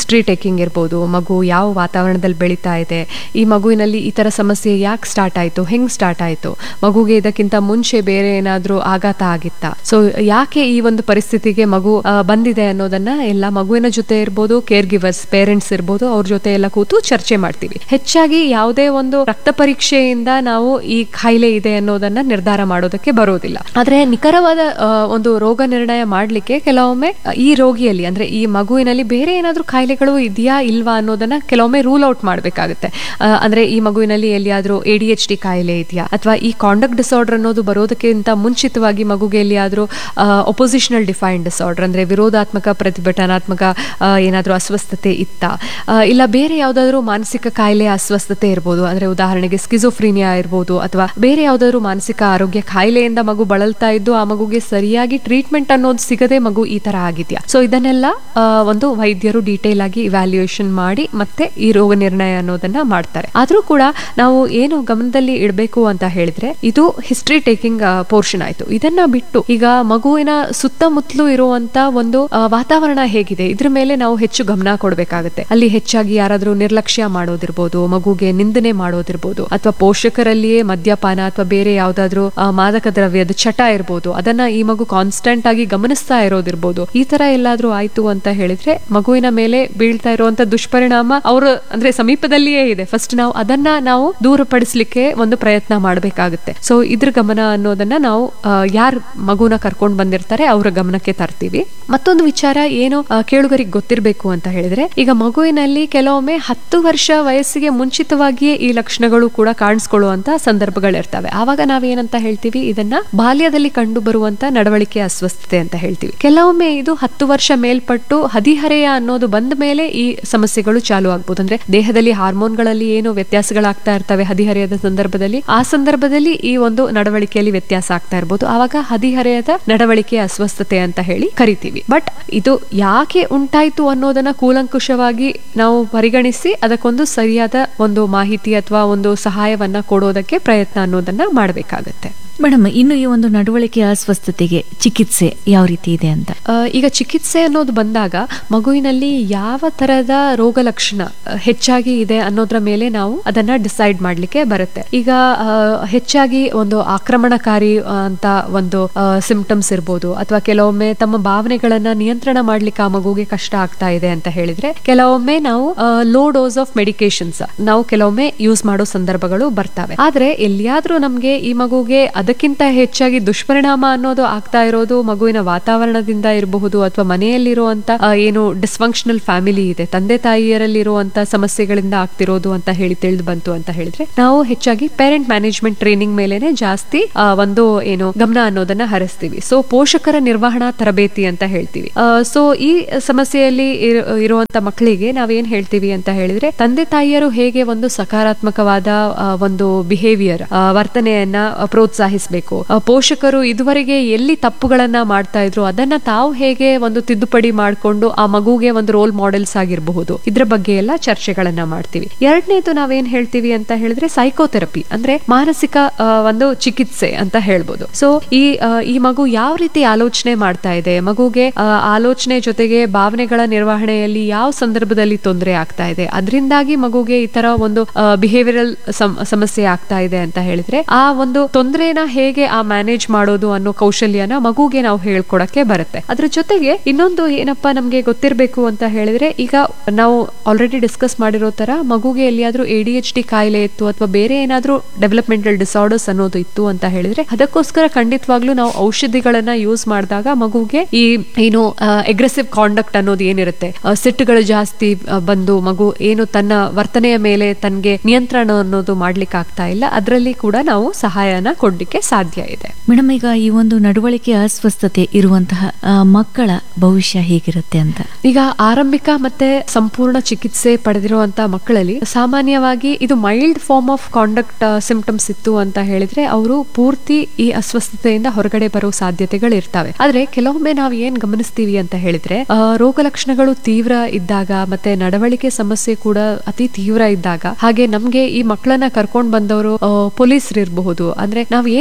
B: ಟೇಕಿಂಗ್ ಇರ್ಬೋದು ಮಗು ಯಾವ ವಾತಾವರಣದಲ್ಲಿ ಬೆಳೀತಾ ಇದೆ ಈ ಮಗುವಿನಲ್ಲಿ ಈ ತರ ಸಮಸ್ಯೆ ಯಾಕೆ ಸ್ಟಾರ್ಟ್ ಆಯ್ತು ಹೆಂಗ್ ಸ್ಟಾರ್ಟ್ ಆಯ್ತು ಮಗುಗೆ ಇದಕ್ಕಿಂತ ಮುಂಚೆ ಬೇರೆ ಏನಾದ್ರೂ ಆಘಾತ ಆಗಿತ್ತಾ ಸೊ ಯಾಕೆ ಈ ಒಂದು ಪರಿಸ್ಥಿತಿಗೆ ಮಗು ಆ, ಬಂದಿದೆ ಅನ್ನೋದನ್ನ ಎಲ್ಲ ಮಗುವಿನ ಜೊತೆ ಇರ್ಬೋದು ಕೇರ್ ಗಿವರ್ಸ್ ಪೇರೆಂಟ್ಸ್ ಇರ್ಬೋದು ಅವ್ರ ಜೊತೆ ಎಲ್ಲ ಕೂತು ಚರ್ಚೆ ಮಾಡ್ತೀವಿ ಹೆಚ್ಚಾಗಿ ಯಾವುದೇ ಒಂದು ರಕ್ತ ಪರೀಕ್ಷೆಯಿಂದ ನಾವು ಈ ಕಾಯಿಲೆ ಇದೆ ಅನ್ನೋದನ್ನ ನಿರ್ಧಾರ ಮಾಡೋದಕ್ಕೆ ಬರೋದಿಲ್ಲ ಆದ್ರೆ ನಿಖರವಾದ ಆ, ಒಂದು ರೋಗ ನಿರ್ಣಯ ಮಾಡ್ಲಿಕ್ಕೆ ಕೆಲವೊಮ್ಮೆ ಆ, ಈ ರೋಗಿಯಲ್ಲಿ ಅಂದ್ರೆ ಈ ಮಗುವಿನಲ್ಲಿ ಬೇರೆ ಏನಾದ್ರೂ ಕಾಯಿಲೆಗಳು ಇದೆಯಾ ಇಲ್ವಾ ಅನ್ನೋದನ್ನ ಕೆಲವೊಮ್ಮೆ ರೂಲ್ ಔಟ್ ಮಾಡ್ಬೇಕಾಗುತ್ತೆ ಆ, ಅಂದ್ರೆ ಈ ಮಗುವಿನಲ್ಲಿ ಎಲ್ಲಿಯಾದ್ರೂ ಎ ಡಿ ಎಚ್ ಡಿ ಕಾಯಿಲೆ ಇದೆಯಾ ಅಥವಾ ಈ ಕಾಂಡಕ್ಟ್ ಡಿಸಾರ್ಡರ್ ಅನ್ನೋದು ಬರೋದಕ್ಕಿಂತ ಮುಂಚಿತವಾಗಿ ಮಗುಗೆ ಎಲ್ಲಿಯಾದ್ರೂ ಒಪೋಸಿಷನಲ್ ಡಿಫೈನ್ಡ್ ಡಿಸಾರ್ಡರ್ ಅಂದ್ರೆ ವಿರೋಧಾತ್ಮಕ ಪ್ರತಿಭಟನಾತ್ಮಕ ಆ, ಏನಾದ್ರೂ ಅಸ್ವಸ್ಥತೆ ಇತ್ತಾ ಆ, ಇಲ್ಲ ಬೇರೆ ಯಾವ್ದಾದ್ರು ಮಾನಸಿಕ ಕಾಯಿಲೆ ಅಸ್ವಸ್ಥತೆ ಇರ್ಬೋದು ಅಂದ್ರೆ ಉದಾಹರಣೆಗೆ ಸ್ಕಿಜೋಫ್ರೀನಿಯಾ ಇರ್ಬೋದು ಅಥವಾ ಬೇರೆ ಯಾವ್ದಾದ್ರು ಮಾನಸಿಕ ಆರೋಗ್ಯ ಕಾಯಿಲೆಯಿಂದ ಮಗು ಬಳಲ್ತಾ ಇದ್ದು ಆ ಮಗುಗೆ ಸರಿಯಾಗಿ ಟ್ರೀಟ್ಮೆಂಟ್ ಅನ್ನೋದು ಸಿಗದೆ ಮಗು ಈ ತರ ಆಗಿದ್ಯಾ ಸೊ ಇದನ್ನೆಲ್ಲ ಆ, ಒಂದು ವೈದ್ಯರು ಡೀಟೇಲ್ ಆಗಿ ಇವ್ಯಾಲ್ಯೂಯೇಷನ್ ಮಾಡಿ ಮತ್ತೆ ಈ ರೋಗ ನಿರ್ಣಯ ಅನ್ನೋದನ್ನ ಮಾಡ್ತಾರೆ ಆದ್ರೂ ಕೂಡ ನಾವು ಏನು ಗಮನದಲ್ಲಿ ಇಡಬೇಕು ಅಂತ ಹೇಳಿದ್ರೆ ಇದು ಹಿಸ್ಟ್ರಿ ಟೇಕಿಂಗ್ ಪೋರ್ಷನ್ ಆಯ್ತು ಇದನ್ನ ಬಿಟ್ಟು ಈಗ ಮಗುವಿನ ಸುತ್ತಮುತ್ತಲು ಇರುವಂತ ಒಂದು ಆ, ವಾತಾವರಣ ಹೇಗಿದೆ ಇದ್ರ ಮೇಲೆ ನಾವು ಹೆಚ್ಚು ಗಮನ ಕೊಡಬೇಕಾಗುತ್ತೆ ಅಲ್ಲಿ ಹೆಚ್ಚಾಗಿ ಯಾರಾದ್ರೂ ನಿರ್ಲಕ್ಷ್ಯ ಮಾಡೋದಿರ್ಬೋದು ಮಗುಗೆ ನಿಂದನೆ ಮಾಡೋದಿರ್ಬೋದು ಅಥವಾ ಪೋಷಕರಲ್ಲಿಯೇ ಮದ್ಯಪಾನ ಅಥವಾ ಬೇರೆ ಯಾವ್ದಾದ್ರು ಆ, ಮಾದಕ ದ್ರವ್ಯದ ಚಟ ಇರ್ಬೋದು ಅದನ್ನ ಈ ಮಗು ಕಾನ್ಸ್ಟೆಂಟ್ ಆಗಿ ಗಮನಿಸ್ತಾ ಇರೋದಿರ್ಬೋದು ಈ ತರ ಎಲ್ಲಾದ್ರೂ ಆಯ್ತು ಅಂತ ಹೇಳಿದ್ರೆ ಮಗುವಿನ ಮೇಲೆ ಬೀಳ್ತಾ ಇರುವಂತ ದುಷ್ಪರಿಣಾಮ ಅವರು ಅಂದ್ರೆ ಸಮೀಪದಲ್ಲಿಯೇ ಇದೆ ಫಸ್ಟ್ ನಾವು ಅದನ್ನ ನಾವು ದೂರಪಡಿಸ್ಲಿಕ್ಕೆ ಒಂದು ಪ್ರಯತ್ನ ಮಾಡಬೇಕಾಗುತ್ತೆ ಸೊ ಇದ್ರ ಗಮನ ಅನ್ನೋದನ್ನ ನಾವು ಯಾರು ಮಗುನ ಕರ್ಕೊಂಡ್ ಬಂದಿರ್ತಾರೆ ಅವರ ಗಮನಕ್ಕೆ ತರ್ತೀವಿ ಮತ್ತೊಂದು ವಿಚಾರ ಏನು ಆ, ಕೇಳುಗರಿಗೆ ಗೊತ್ತಿರಬೇಕು ಅಂತ ಹೇಳಿದ್ರೆ ಈಗ ಮಗುವಿನಲ್ಲಿ ಕೆಲವೊಮ್ಮೆ ಹತ್ತು ವರ್ಷ ವಯಸ್ಸಿಗೆ ಮುಂಚಿತವಾಗಿಯೇ ಈ ಲಕ್ಷಣಗಳು ಕೂಡ ಕಾಣಿಸ್ಕೊಳ್ಳುವಂತ ಸಂದರ್ಭಗಳಿರ್ತವೆ ಆವಾಗ ನಾವೇನಂತ ಹೇಳ್ತೀವಿ ಇದನ್ನ ಬಾಲ್ಯದಲ್ಲಿ ಕಂಡು ಬರುವಂತ ನಡವಳಿಕೆ ಅಸ್ವಸ್ಥತೆ ಅಂತ ಹೇಳ್ತೀವಿ ಕೆಲವೊಮ್ಮೆ ಇದು ಹತ್ತು ವರ್ಷ ಮೇಲ್ಪಟ್ಟು ಹದಿಹರೆಯ ಅನ್ನೋದು ಬಂದ ಮೇಲೆ ಈ ಸಮಸ್ಯೆಗಳು ಚಾಲು ಆಗ್ಬೋದು ಅಂದ್ರೆ ದೇಹದಲ್ಲಿ ಹಾರ್ಮೋನ್ಗಳಲ್ಲಿ ಏನು ವ್ಯತ್ಯಾಸಗಳಾಗ್ತಾ ಇರ್ತವೆ ಹದಿಹರೆಯದ ಸಂದರ್ಭದಲ್ಲಿ ಆ ಸಂದರ್ಭದಲ್ಲಿ ಈ ಒಂದು ನಡವಳಿಕೆಯಲ್ಲಿ ವ್ಯತ್ಯಾಸ ಆಗ್ತಾ ಇರ್ಬೋದು ಆವಾಗ ಹದಿಹರೆಯದ ನಡವಳಿಕೆ ಅಸ್ವಸ್ಥತೆ ಅಂತ ಹೇಳಿ ಕರಿತೀವಿ ಬಟ್ ಇದು ಯಾಕೆ ಉಂಟಾಯ್ತು ಅನ್ನೋದನ್ನ ಕೂಲಂಕುಷವಾಗಿ ನಾವು ಪರಿಗಣಿಸಿ ಅದಕ್ಕೊಂದು ಸರಿಯಾದ ಒಂದು ಮಾಹಿತಿ ಅಥವಾ ಒಂದು ಸಹಾಯವನ್ನ ಕೊಡೋದಕ್ಕೆ ಪ್ರಯತ್ನ ಅನ್ನೋದನ್ನ ಮಾಡಬೇಕಾಗತ್ತೆ
A: ಮೇಡಮ್ ಇನ್ನು ಈ ಒಂದು ನಡವಳಿಕೆ ಅಸ್ವಸ್ಥತೆಗೆ ಚಿಕಿತ್ಸೆ ಯಾವ ರೀತಿ ಇದೆ ಅಂತ
B: ಆ, ಈಗ ಚಿಕಿತ್ಸೆ ಅನ್ನೋದು ಬಂದಾಗ ಮಗುವಿನಲ್ಲಿ ಯಾವ ತರದ ರೋಗ ಲಕ್ಷಣ ಆ, ಹೆಚ್ಚಾಗಿ ಇದೆ ಅನ್ನೋದ್ರ ಮೇಲೆ ನಾವು ಅದನ್ನ ಡಿಸೈಡ್ ಮಾಡ್ಲಿಕ್ಕೆ ಬರುತ್ತೆ ಈಗ ಆ, ಹೆಚ್ಚಾಗಿ ಒಂದು ಆಕ್ರಮಣಕಾರಿ ಆ, ಅಂತ ಒಂದು ಸಿಂಪ್ಟಮ್ಸ್ ಇರ್ಬೋದು ಅಥವಾ ಕೆಲವೊಮ್ಮೆ ತಮ್ಮ ಭಾವನೆಗಳನ್ನ ನಿಯಂತ್ರಣ ಮಾಡ್ಲಿಕ್ಕೆ ಆ ಮಗುಗೆ ಕಷ್ಟ ಆಗ್ತಾ ಇದೆ ಅಂತ ಹೇಳಿದ್ರೆ ಕೆಲವೊಮ್ಮೆ ನಾವು ಲೋ ಡೋಸ್ ಆಫ್ ಮೆಡಿಕೇಶನ್ಸ್ ನಾವು ಕೆಲವೊಮ್ಮೆ ಯೂಸ್ ಮಾಡೋ ಸಂದರ್ಭಗಳು ಬರ್ತವೆ ಆದ್ರೆ ಎಲ್ಲಿಯಾದ್ರೂ ನಮ್ಗೆ ಈ ಮಗುಗೆ ಅದಕ್ಕಿಂತ ಹೆಚ್ಚಾಗಿ ದುಷ್ಪರಿಣಾಮ ಅನ್ನೋದು ಆಗ್ತಾ ಇರೋದು ಮಗುವಿನ ವಾತಾವರಣದಿಂದ ಇರಬಹುದು ಅಥವಾ ಮನೆಯಲ್ಲಿರುವಂತ ಆ, ಏನು ಡಿಸ್ಫಂಕ್ಷನಲ್ ಫ್ಯಾಮಿಲಿ ಇದೆ ತಂದೆ ತಾಯಿಯರಲ್ಲಿರುವಂತ ಸಮಸ್ಯೆಗಳಿಂದ ಆಗ್ತಿರೋದು ಅಂತ ಹೇಳಿ ತಿಳಿದು ಬಂತು ಅಂತ ಹೇಳಿದ್ರೆ ನಾವು ಹೆಚ್ಚಾಗಿ ಪೇರೆಂಟ್ ಮ್ಯಾನೇಜ್ಮೆಂಟ್ ಟ್ರೈನಿಂಗ್ ಮೇಲೆನೆ ಜಾಸ್ತಿ ಆ, ಒಂದು ಏನು ಗಮನ ಅನ್ನೋದನ್ನ ಹರಿಸ್ತೀವಿ ಸೊ ಪೋಷಕರ ನಿರ್ವಹಣಾ ತರಬೇತಿ ಅಂತ ಹೇಳ್ತೀವಿ ಸೊ ಈ ಸಮಸ್ಯೆಯಲ್ಲಿ ಇರ- ಇರುವಂತ ಮಕ್ಕಳಿಗೆ ನಾವೇನ್ ಹೇಳ್ತೀವಿ ಅಂತ ಹೇಳಿದ್ರೆ ತಂದೆ ತಾಯಿಯರು ಹೇಗೆ ಒಂದು ಸಕಾರಾತ್ಮಕವಾದ ಆ, ಒಂದು ಬಿಹೇವಿಯರ್ ವರ್ತನೆಯನ್ನ ಆ, ಪ್ರೋತ್ಸಾಹಿಸಬೇಕು ಆ, ಪೋಷಕರು ಇದುವರೆಗೆ ಎಲ್ಲಿ ತಪ್ಪುಗಳನ್ನ ಮಾಡ್ತಾ ಇದ್ರು ಅದನ್ನ ತಾವು ಹೇಗೆ ಒಂದು ತಿದ್ದುಪಡಿ ಮಾಡಿಕೊಂಡು ಆ ಮಗುಗೆ ಒಂದು ರೋಲ್ ಮಾಡೆಲ್ಸ್ ಆಗಿರಬಹುದು ಇದ್ರ ಬಗ್ಗೆ ಎಲ್ಲ ಚರ್ಚೆಗಳನ್ನ ಮಾಡ್ತೀವಿ ಎರಡನೇದು ನಾವೇನ್ ಹೇಳ್ತೀವಿ ಅಂತ ಹೇಳಿದ್ರೆ ಸೈಕೋಥೆರಪಿ ಅಂದ್ರೆ ಮಾನಸಿಕ ಆ, ಒಂದು ಚಿಕಿತ್ಸೆ ಅಂತ ಹೇಳ್ಬೋದು ಸೊ ಈ ಆ, ಈ ಮಗು ಯಾವ ರೀತಿ ಆಲೋಚನೆ ಮಾಡ್ತಾ ಇದೆ ಮಗುಗೆ ಆ, ಆಲೋಚನೆ ಜೊತೆಗೆ ಭಾವನೆಗಳ ನಿರ್ವಹಣೆಯಲ್ಲಿ ಯಾವ ಸಂದರ್ಭದಲ್ಲಿ ತೊಂದರೆ ಆಗ್ತಾ ಇದೆ ಅದರಿಂದಾಗಿ ಮಗುಗೆ ಈ ತರ ಒಂದು ಬಿಹೇವಿಯರಲ್ ಸಮಸ್ಯೆ ಆಗ್ತಾ ಇದೆ ಅಂತ ಹೇಳಿದ್ರೆ ಆ ಒಂದು ತೊಂದರೆನ ಹೇಗೆ ಆ ಮ್ಯಾನೇಜ್ ಮಾಡೋದು ಅನ್ನೋ ಕೌಶಲ್ಯನ ಮಗುಗೆ ನಾವು ಹೇಳ್ಕೊಡಕ್ಕೆ ಬರುತ್ತೆ ಅದ್ರ ಜೊತೆಗೆ ಇನ್ನೊಂದು ಏನಪ್ಪಾ ನಮ್ಗೆ ಗೊತ್ತಿರಬೇಕು ಅಂತ ಹೇಳಿದ್ರೆ ಈಗ ನಾವು ಆಲ್ರೆಡಿ ಡಿಸ್ಕಸ್ ಮಾಡಿರೋ ತರ ಮಗುಗೆ ಎಲ್ಲಿಯಾದ್ರೂ ಎ ಡಿ ಎಚ್ ಡಿ ಕಾಯಿಲೆ ಇತ್ತು ಅಥವಾ ಬೇರೆ ಏನಾದ್ರೂ ಡೆವಲಪ್ಮೆಂಟಲ್ ಡಿಸಾರ್ಡರ್ಸ್ ಅನ್ನೋದು ಇತ್ತು ಅಂತ ಹೇಳಿದ್ರೆ ಅದಕ್ಕೋಸ್ಕರ ಖಂಡಿತವಾಗ್ಲೂ ನಾವು ಔಷಧಿಗಳನ್ನ ಯೂಸ್ ಮಾಡಿದಾಗ ಮಗುಗೆ ಈ ಏನು ಎಗ್ರೆಸಿವ್ ಕಾಂಡಕ್ಟ್ ಅನ್ನೋದು ಏನಿರುತ್ತೆ ಆ, ಸಿಟ್ಟುಗಳು ಜಾಸ್ತಿ ಆ, ಬಂದು ಮಗು ಏನು ತನ್ನ ವರ್ತನೆಯ ಮೇಲೆ ತನ್ಗೆ ನಿಯಂತ್ರಣ ಅನ್ನೋದು ಮಾಡ್ಲಿಕ್ಕೆ ಆಗ್ತಾ ಇಲ್ಲ ಅದರಲ್ಲಿ ಕೂಡ ನಾವು ಸಹಾಯನ ಕೊಡ್ಲಿಕ್ಕೆ ಸಾಧ್ಯ ಇದೆ
A: ಮೇಡಮ್ ಈಗ ಈ ಒಂದು ನಡವಳಿಕೆ ಅಸ್ವಸ್ಥತೆ ಇರುವಂತಹ ಆ, ಮಕ್ಕಳ ಭವಿಷ್ಯ ಹೇಗಿರುತ್ತೆ ಅಂತ
B: ಈಗ ಆರಂಭಿಕ ಮತ್ತೆ ಸಂಪೂರ್ಣ ಚಿಕಿತ್ಸೆ ಪಡೆದಿರುವಂತ ಮಕ್ಕಳಲ್ಲಿ ಸಾಮಾನ್ಯವಾಗಿ ಇದು mild form of conduct symptoms ಇತ್ತು ಅಂತ ಹೇಳಿದ್ರೆ ಅವರು ಪೂರ್ತಿ ಈ ಅಸ್ವಸ್ಥತೆಯಿಂದ ಹೊರಗಡೆ ಬರೋ ಸಾಧ್ಯತೆಗಳು ಇರ್ತವೆ ಆದ್ರೆ ಕೆಲವೊಮ್ಮೆ ನಾವು ಏನ್ ಗಮನಿಸ್ತೀವಿ ಅಂತ ಹೇಳಿದ್ರೆ ಆ, ರೋಗ ಲಕ್ಷಣಗಳು ತೀವ್ರ ಇದ್ದಾಗ ಮತ್ತೆ ನಡವಳಿಕೆ ಸಮಸ್ಯೆ ಕೂಡ ಅತಿ ತೀವ್ರ ಇದ್ದಾಗ ಹಾಗೆ ನಮ್ಗೆ ಈ ಮಕ್ಕಳನ್ನ ಕರ್ಕೊಂಡ್ ಬಂದವರು ಪೊಲೀಸರು ಇರಬಹುದು ಅಂದ್ರೆ ನಾವ್ ಏನ್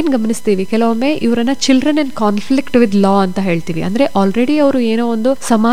B: ಏನ್ ಗಮನಿಸ್ತೀವಿ ಕೆಲವೊಮ್ಮೆ ಇವರನ್ನ children and conflict with law ಅಂತ ಹೇಳ್ತೀವಿ ಅಂದ್ರೆ ಆಲ್ರೆಡಿ ಅವರು ಏನೋ ಒಂದು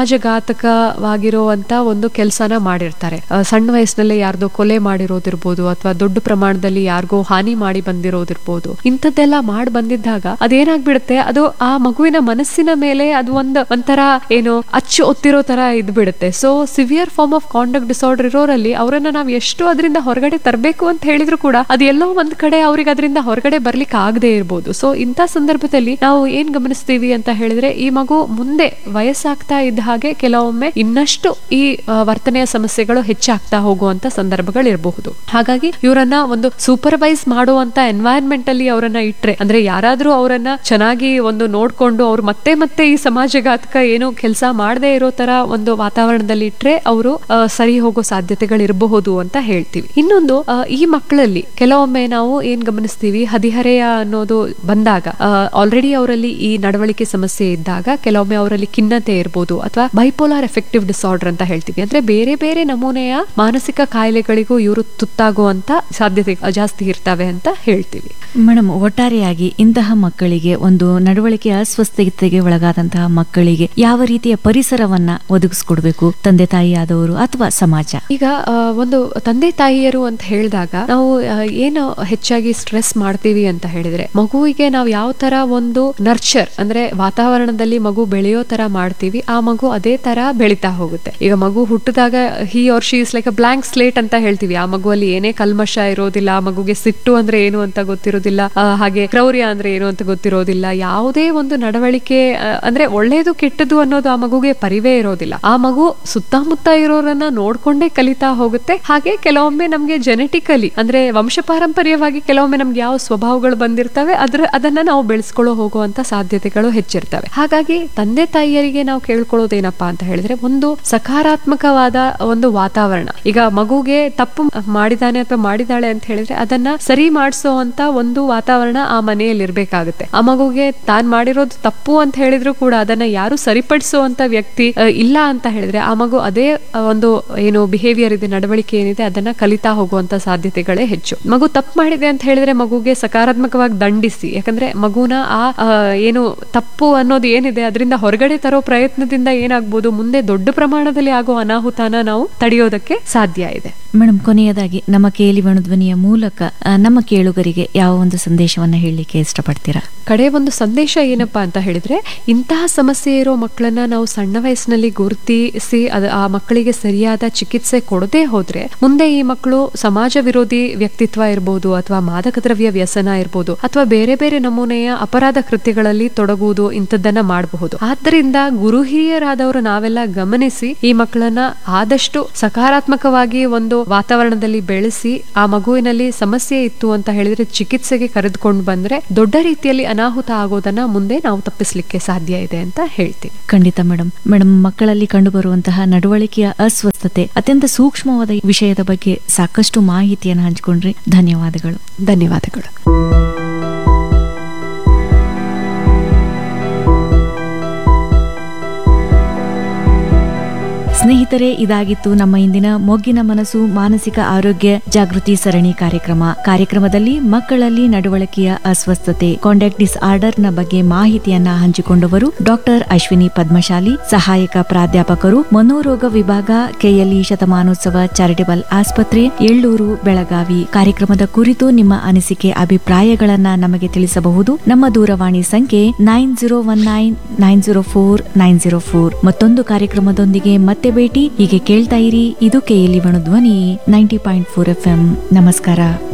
B: ಸಮಾಜಘಾತಕವಾಗಿರುವಂತ ಒಂದು ಕೆಲಸನ ಮಾಡಿರ್ತಾರೆ ಆ, ಸಣ್ಣ ವಯಸ್ಸಿನಲ್ಲೇ ಯಾರ್ದೋ ಕೊಲೆ ಮಾಡಿರೋದಿರ್ಬೋದು ಅಥವಾ ದೊಡ್ಡ ಪ್ರಮಾಣದಲ್ಲಿ ಯಾರಿಗೋ ಹಾನಿ ಮಾಡಿ ಬಂದಿರೋದಿರ್ಬೋದು ಇಂಥದ್ದೆಲ್ಲ ಮಾಡಿ ಬಂದಿದ್ದಾಗ ಅದೇನಾಗ್ಬಿಡುತ್ತೆ ಅದು ಆ ಮಗುವಿನ ಮನಸ್ಸಿನ ಮೇಲೆ ಅದು ಒಂದು ಒಂಥರ ಏನು ಅಚ್ಚು ಒತ್ತಿರೋ ತರ ಇದ್ ಬಿಡುತ್ತೆ so severe form of conduct disorder ಇರೋರಲ್ಲಿ ಅವರನ್ನ ನಾವು ಎಷ್ಟು ಅದರಿಂದ ಹೊರಗಡೆ ತರಬೇಕು ಅಂತ ಹೇಳಿದ್ರು ಕೂಡ ಅದು ಎಲ್ಲೋ ಒಂದ್ ಕಡೆ ಅವ್ರಿಗೆ ಅದರಿಂದ ಹೊರಗಡೆ ಬರ್ಲಿಕ್ಕೆ ಆಗದೆ ಇರ್ಬೋದು ಸೊ ಇಂಥ ಸಂದರ್ಭದಲ್ಲಿ ನಾವು ಏನ್ ಗಮನಿಸ್ತೀವಿ ಅಂತ ಹೇಳಿದ್ರೆ ಈ ಮಗು ಮುಂದೆ ವಯಸ್ಸಾಗ್ತಾ ಇದ್ದ ಹಾಗೆ ಕೆಲವೊಮ್ಮೆ ಇನ್ನಷ್ಟು ಈ ಆ, ವರ್ತನೆಯ ಸಮಸ್ಯೆಗಳು ಹೆಚ್ಚಾಗ್ತಾ ಹೋಗುವಂತ ಸಂದರ್ಭಗಳು ಇರಬಹುದು ಹಾಗಾಗಿ ಇವರನ್ನ ಒಂದು ಸೂಪರ್ವೈಸ್ ಮಾಡುವಂತ ಎನ್ವೈರನ್ಮೆಂಟ್ ಅಲ್ಲಿ ಅವರನ್ನ ಇಟ್ರೆ ಅಂದ್ರೆ ಯಾರಾದ್ರೂ ಅವರನ್ನ ಚೆನ್ನಾಗಿ ಒಂದು ನೋಡ್ಕೊಂಡು ಅವ್ರು ಮತ್ತೆ ಮತ್ತೆ ಈ ಸಮಾಜಘಾತಕ ಏನು ಕೆಲಸ ಮಾಡದೇ ಇರೋ ತರ ಒಂದು ವಾತಾವರಣದಲ್ಲಿ ಇಟ್ರೆ ಅವರು ಸರಿ ಹೋಗೋ ಸಾಧ್ಯತೆಗಳು ಇರಬಹುದು ಅಂತ ಹೇಳ್ತೀವಿ ಇನ್ನೊಂದು ಆ, ಈ ಮಕ್ಕಳಲ್ಲಿ ಕೆಲವೊಮ್ಮೆ ನಾವು ಏನ್ ಗಮನಿಸ್ತೀವಿ ಹದಿಹರೆಯ ಅನ್ನೋದು ಬಂದಾಗ ಆಲ್ರೆಡಿ ಅವರಲ್ಲಿ ಈ ನಡವಳಿಕೆ ಸಮಸ್ಯೆ ಇದ್ದಾಗ ಕೆಲವೊಮ್ಮೆ ಅವರಲ್ಲಿ ಖಿನ್ನತೆ ಇರ್ಬೋದು ಅಥವಾ ಬೈಪೋಲಾರ್ ಎಫೆಕ್ಟಿವ್ ಡಿಸಾರ್ಡರ್ ಅಂತ ಹೇಳ್ತೀವಿ ಅಂದ್ರೆ ಬೇರೆ ಬೇರೆ ನಮೂನೆಯ ಮಾನಸಿಕ ಕಾಯಿಲೆಗಳಿಗೂ ಇವರು ತುತ್ತಾಗುವಂತ ಸಾಧ್ಯತೆ ಜಾಸ್ತಿ ಇರ್ತವೆ ಅಂತ ಹೇಳ್ತೀವಿ
A: ಮೇಡಮ್ ಒಟ್ಟಾರೆಯಾಗಿ ಇಂತಹ ಮಕ್ಕಳಿಗೆ ಒಂದು ನಡವಳಿಕೆ ಅಸ್ವಸ್ಥತೆಗೆ ಒಳಗಾದಂತಹ ಮಕ್ಕಳಿಗೆ ಯಾವ ರೀತಿಯ ಪರಿಸರವನ್ನ ಒದಗಿಸ್ಕೊಡ್ಬೇಕು ತಂದೆ ತಾಯಿಯಾದವರು ಅಥವಾ ಸಮಾಜ
B: ಈಗ ಆ, ಒಂದು ತಂದೆ ತಾಯಿಯರು ಅಂತ ಹೇಳಿದಾಗ ನಾವು ಆ, ಏನು ಹೆಚ್ಚಾಗಿ ಸ್ಟ್ರೆಸ್ ಮಾಡ್ತೀವಿ ಅಂತ ಹೇಳಿದ್ರೆ ಮಗುವಿಗೆ ನಾವು ಯಾವ ತರ ಒಂದು ನರ್ಚರ್ ಅಂದ್ರೆ ವಾತಾವರಣದಲ್ಲಿ ಮಗು ಬೆಳೆಯೋ ತರ ಮಾಡ್ತೀವಿ ಆ ಮಗು ಅದೇ ತರ ಬೆಳಿತಾ ಹೋಗುತ್ತೆ ಈಗ ಮಗು ಹುಟ್ಟಿದಾಗ he or she is like a blank slate ಅಂತ ಹೇಳ್ತೀವಿ ಆ ಮಗುವಲ್ಲಿ ಏನೇ ಕಲ್ಮಶ ಇರೋದಿಲ್ಲ ಆ ಮಗುಗೆ ಸಿಟ್ಟು ಅಂದ್ರೆ ಏನು ಅಂತ ಗೊತ್ತಿರೋದಿಲ್ಲ ಆ, ಹಾಗೆ ಕ್ರೌರ್ಯ ಅಂದ್ರೆ ಏನು ಅಂತ ಗೊತ್ತಿರೋದಿಲ್ಲ ಯಾವುದೇ ಒಂದು ನಡವಳಿಕೆ ಆ, ಅಂದ್ರೆ ಒಳ್ಳೇದು ಕೆಟ್ಟದ್ದು ಅನ್ನೋದು ಆ ಮಗುಗೆ ಪರಿವೇ ಇರೋದಿಲ್ಲ ಆ ಮಗು ಸುತ್ತಮುತ್ತ ಇರೋರನ್ನ ನೋಡ್ಕೊಂಡೇ ಕಲಿತಾ ಹೋಗುತ್ತೆ ಹಾಗೆ ಕೆಲವೊಮ್ಮೆ ನಮ್ಗೆ ಜೆನೆಟಿಕಲಿ ಅಂದ್ರೆ ವಂಶ ಪಾರಂಪರ್ಯವಾಗಿ ಕೆಲವೊಮ್ಮೆ ನಮ್ಗೆ ಯಾವ ಸ್ವಭಾವಗಳು ಬಂದಿರ್ತವೆ ಅದ್ರ ಅದನ್ನ ನಾವು ಬೆಳೆಸ್ಕೊಳ್ಳೋ ಹೋಗುವಂತ ಸಾಧ್ಯತೆಗಳು ಹೆಚ್ಚಿರ್ತವೆ ಹಾಗಾಗಿ ತಂದೆ ತಾಯಿಯರಿಗೆ ನಾವು ಕೇಳ್ಕೊಳ್ಳೋದೇನಪ್ಪಾ ಅಂತ ಹೇಳಿದ್ರೆ ಒಂದು ಸಕಾರಾತ್ಮಕವಾದ ಒಂದು ವಾತಾವರಣ ಈಗ ಮಗುಗೆ ತಪ್ಪು ಮಾಡಿದಾನೆ ಅಥವಾ ಮಾಡಿದಾಳೆ ಅಂತ ಹೇಳಿದ್ರೆ ಅದನ್ನ ಸರಿ ಮಾಡಿಸೋ ಅಂತ ಒಂದು ವಾತಾವರಣ ಆ ಮನೆಯಲ್ಲಿ ಇರ್ಬೇಕಾಗುತ್ತೆ ಆ ಮಗುಗೆ ತಾನ್ ಮಾಡಿರೋದು ತಪ್ಪು ಅಂತ ಹೇಳಿದ್ರು ಕೂಡ ಅದನ್ನ ಯಾರು ಸರಿಪಡಿಸುವಂತ ವ್ಯಕ್ತಿ ಆ, ಇಲ್ಲ ಅಂತ ಹೇಳಿದ್ರೆ ಆ ಮಗು ಅದೇ ಆ, ಒಂದು ಏನು ಬಿಹೇವಿಯರ್ ಇದೆ ನಡವಳಿಕೆ ಏನಿದೆ ಅದನ್ನ ಕಲಿತಾ ಹೋಗುವಂತ ಸಾಧ್ಯತೆಗಳೇ ಹೆಚ್ಚು ಮಗು ತಪ್ಪು ಮಾಡಿದೆ ಅಂತ ಹೇಳಿದ್ರೆ ಮಗುಗೆ ಸಕಾರಾತ್ಮಕವಾಗಿ ದಂಡಿಸಿ ಯಾಕಂದ್ರೆ ಮಗುನ ಆ ಆ, ಏನು ತಪ್ಪು ಅನ್ನೋದು ಏನಿದೆ ಅದರಿಂದ ಹೊರಗಡೆ ತರೋ ಪ್ರಯತ್ನದಿಂದ ಏನಾಗ್ಬೋದು ಮುಂದೆ ದೊಡ್ಡ ಪ್ರಮಾಣದಲ್ಲಿ ಆಗೋ ಅನಾಹುತನ ನಾವು ತಡೆಯೋದಕ್ಕೆ ಸಾಧ್ಯ ಇದೆ
A: ಮೇಡಮ್ ಕೊನೆಯದಾಗಿ ನಮ್ಮ ಕೇಳಿ ಧ್ವನಿಯ ಮೂಲಕ ಆ, ನಮ್ಮ ಕೇಳುಗರಿಗೆ ಯಾವ ಒಂದು ಸಂದೇಶವನ್ನ ಹೇಳಲಿಕ್ಕೆ ಇಷ್ಟಪಡ್ತೀರಾ
B: ಕಡೆ ಒಂದು ಸಂದೇಶ ಏನಪ್ಪಾ ಅಂತ ಹೇಳಿದ್ರೆ ಇಂತಹ ಸಮಸ್ಯೆ ಇರೋ ಮಕ್ಕಳನ್ನ ನಾವು ಸಣ್ಣ ವಯಸ್ಸಿನಲ್ಲಿ ಗುರುತಿಸಿ ಅದ ಆ ಮಕ್ಕಳಿಗೆ ಸರಿಯಾದ ಚಿಕಿತ್ಸೆ ಕೊಡದೇ ಹೋದ್ರೆ ಮುಂದೆ ಈ ಮಕ್ಕಳು ಸಮಾಜ ವಿರೋಧಿ ವ್ಯಕ್ತಿತ್ವ ಇರ್ಬೋದು ಅಥವಾ ಮಾದಕ ದ್ರವ್ಯ ವ್ಯಸನ ಇರ್ಬೋದು ಅಥವಾ ಬೇರೆ ಬೇರೆ ನಮೂನೆಯ ಅಪರಾಧ ಕೃತ್ಯಗಳಲ್ಲಿ ತೊಡಗುವುದು ಇಂಥದ್ದನ್ನ ಮಾಡಬಹುದು ಆದ್ದರಿಂದ ಗುರು ಹಿರಿಯರಾದವರು ನಾವೆಲ್ಲ ಗಮನಿಸಿ ಈ ಮಕ್ಕಳನ್ನ ಆದಷ್ಟು ಸಕಾರಾತ್ಮಕವಾಗಿ ಒಂದು ವಾತಾವರಣದಲ್ಲಿ ಬೆಳೆಸಿ ಆ ಮಗುವಿನಲ್ಲಿ ಸಮಸ್ಯೆ ಇತ್ತು ಅಂತ ಹೇಳಿದ್ರೆ ಚಿಕಿತ್ಸೆಗೆ ಕರೆದುಕೊಂಡು ಬಂದ್ರೆ ದೊಡ್ಡ ರೀತಿಯಲ್ಲಿ ಅನಾಹುತ ಆಗೋದನ್ನ ಮುಂದೆ ನಾವು ತಪ್ಪಿಸ್ಲಿಕ್ಕೆ ಸಾಧ್ಯ ಇದೆ ಅಂತ ಹೇಳ್ತೀನಿ
A: ಖಂಡಿತ ಮೇಡಮ್ ಮೇಡಮ್ ಮಕ್ಕಳಲ್ಲಿ ಕಂಡುಬರುವಂತಹ ನಡವಳಿಕೆಯ ಅಸ್ವಸ್ಥತೆ ಅತ್ಯಂತ ಸೂಕ್ಷ್ಮವಾದ ಈ ವಿಷಯದ ಬಗ್ಗೆ ಸಾಕಷ್ಟು ಮಾಹಿತಿಯನ್ನು ಹಂಚಿಕೊಂಡ್ರಿ ಧನ್ಯವಾದಗಳು
B: ಧನ್ಯವಾದಗಳು
A: ಸ್ನೇಹಿತರೆ ಇದಾಗಿತ್ತು ನಮ್ಮ ಇಂದಿನ ಮೊಗ್ಗಿನ ಮನಸ್ಸು ಮಾನಸಿಕ ಆರೋಗ್ಯ ಜಾಗೃತಿ ಸರಣಿ ಕಾರ್ಯಕ್ರಮ ಕಾರ್ಯಕ್ರಮದಲ್ಲಿ ಮಕ್ಕಳಲ್ಲಿ ನಡವಳಿಕೆಯ ಅಸ್ವಸ್ಥತೆ ಕಾಂಡಕ್ಟ್ ಡಿಸ್ಆರ್ಡರ್ ನ ಬಗ್ಗೆ ಮಾಹಿತಿಯನ್ನ ಹಂಚಿಕೊಂಡವರು ಡಾಕ್ಟರ್ ಅಶ್ವಿನಿ ಪದ್ಮಶಾಲಿ ಸಹಾಯಕ ಪ್ರಾಧ್ಯಾಪಕರು ಮನೋರೋಗ ವಿಭಾಗ ಕೆಎಲ್ಇ ಶತಮಾನೋತ್ಸವ ಚಾರಿಟಬಲ್ ಆಸ್ಪತ್ರೆ ಎಳ್ಳೂರು ಬೆಳಗಾವಿ ಕಾರ್ಯಕ್ರಮದ ಕುರಿತು ನಿಮ್ಮ ಅನಿಸಿಕೆ ಅಭಿಪ್ರಾಯಗಳನ್ನ ನಮಗೆ ತಿಳಿಸಬಹುದು ನಮ್ಮ ದೂರವಾಣಿ ಸಂಖ್ಯೆ nine zero one nine nine zero four nine zero four ಮತ್ತೊಂದು ಕಾರ್ಯಕ್ರಮದೊಂದಿಗೆ ಮತ್ತೆ ಭೇಟಿ ಹೀಗೆ ಕೇಳ್ತಾ ಇರಿ ಇದು ಕೆಎಲ್ಇ ಧ್ವನಿ ನೈಂಟಿ ಪಾಯಿಂಟ್ ಫೋರ್ ಎಫ್ ನಮಸ್ಕಾರ